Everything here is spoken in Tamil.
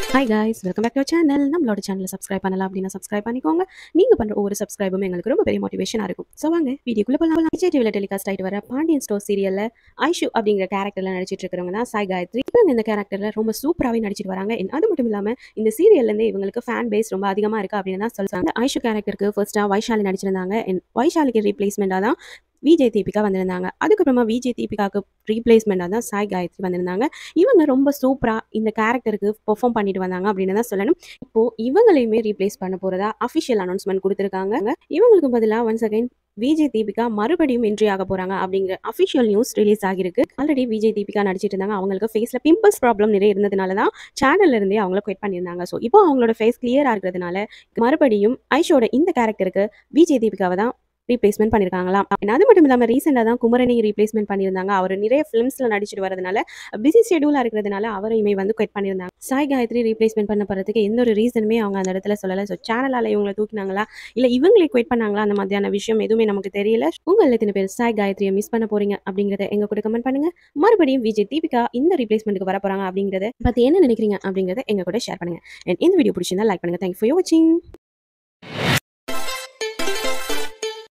hi guys welcome back to channel நம்மளோட சேனலை சப்ஸ்கிரைப் பண்ணலாம் அப்படின்னா சப்ஸ்கிரைப் பண்ணிக்கோங்க நீங்கள் பண்ணுற ஒவ்வொரு சப்ஸ்கிரைபும் எங்களுக்கு ரொம்ப பெரிய மோட்டிவேஷனாக இருக்கும் ஸோ வாங்க வீடியோக்குள்ளே போகலாம் விஜய் டிவியில் டெலிகாஸ்ட் ஆகிட்டு வர பாண்டியன் ஸ்டோர் சீரியலில் ஐஷு அப்படிங்கிற கேரக்டரில் நடிச்சிட்டு இருக்கிறவங்க தான் சாய் காயத்ரி இவங்க இந்த கேரக்டரில் ரொம்ப சூப்பராகவே நடிச்சிட்டு வராங்க And அது மட்டும் இல்லாமல் இந்த சீரியல்லேருந்து இவங்களுக்கு ஃபேன் பேஸ் ரொம்ப அதிகமாக இருக்குது அப்படின்னு தான் சொல்லுவாங்க ஐஷு கேரக்டருக்கு ஃபர்ஸ்ட்டாக வைஷாலி நடிச்சிருந்தாங்க And வைஷாலிக்கு ரீப்ளேஸ்மெண்ட்டாக தான் விஜய் தீபிகா வந்திருந்தாங்க அதுக்கப்புறமா விஜய் தீபிகாவுக்கு ரீப்ளேஸ்மெண்ட்டாக தான் சாய் காயத்ரி வந்திருந்தாங்க இவங்க ரொம்ப சூப்பராக இந்த கேரக்டருக்கு பெர்ஃபார்ம் பண்ணிட்டு வந்தாங்க அப்படின்னு தான் சொல்லணும் இப்போ இவங்களையுமே ரீப்ளேஸ் பண்ண போறதா அஃபிஷியல் அனௌன்ஸ்மெண்ட் கொடுத்துருக்காங்க இவங்களுக்கு பதிலாக ஒன்ஸ் அகைன் விஜய் தீபிகா மறுபடியும் என்ட்ரி ஆக போறாங்க அப்படிங்கிற அஃபிஷியல் நியூஸ் ரிலீஸ் ஆகிருக்கு ஆல்ரெடி விஜய் தீபிகா நடிச்சிட்டு இருந்தாங்க அவங்களுக்கு ஃபேஸ்ல பிம்பிள்ஸ் ப்ராப்ளம் நிறைய இருந்ததுனால தான் சேனல்ல இருந்தே அவங்கள குவைட் பண்ணியிருந்தாங்க ஸோ இப்போ அவங்களோட ஃபேஸ் கிளியரா இருக்கிறதுனால மறுபடியும் ஐஷோட இந்த கேரக்டருக்கு விஜய் தீபிகாவை தான் ரீப்ளேஸ்மெண்ட் பண்ணியிருக்காங்களாம் And அது மட்டும் இல்லாமல் ரீசெண்டாக தான் குமரனையும் ரீப்ளேஸ்மெண்ட் பண்ணியிருந்தாங்க அவர் நிறைய ஃபிலிம்ஸில் நடிச்சிட்டு வரதுனால பிஸி ஷெடியூலாக இருக்கிறதுனால அவரையுமே வந்து குவைட் பண்ணியிருந்தாங்க சாய் காயத்ரி ரீப்ளேஸ்மெண்ட் பண்ண போகிறதுக்கு எந்த ஒரு ரீசனுமே அவங்க அந்த இடத்துல சொல்லலை ஸோ சேனலால் இவங்களை தூக்கினாங்களா இல்லை இவங்களே குவைட் பண்ணாங்களா அந்த மாதிரியான விஷயம் எதுவுமே நமக்கு தெரியல உங்கள் எத்தனை பேர் சாய் காயத்ரியை மிஸ் பண்ண போறீங்க அப்படிங்கிறத எங்க கூட கமெண்ட் பண்ணுங்க மறுபடியும் விஜய் தீபிகா இந்த ரீப்ளேஸ்மெண்ட்டுக்கு வர போறாங்க அப்படிங்கிறத பத்தி என்ன நினைக்கிறீங்க அப்படிங்கிறத எங்க கூட ஷேர் பண்ணுங்க And இந்த வீடியோ பிடிச்சிருந்தா லைக் பண்ணுங்க தேங்க் ஃபார் வாட்சிங்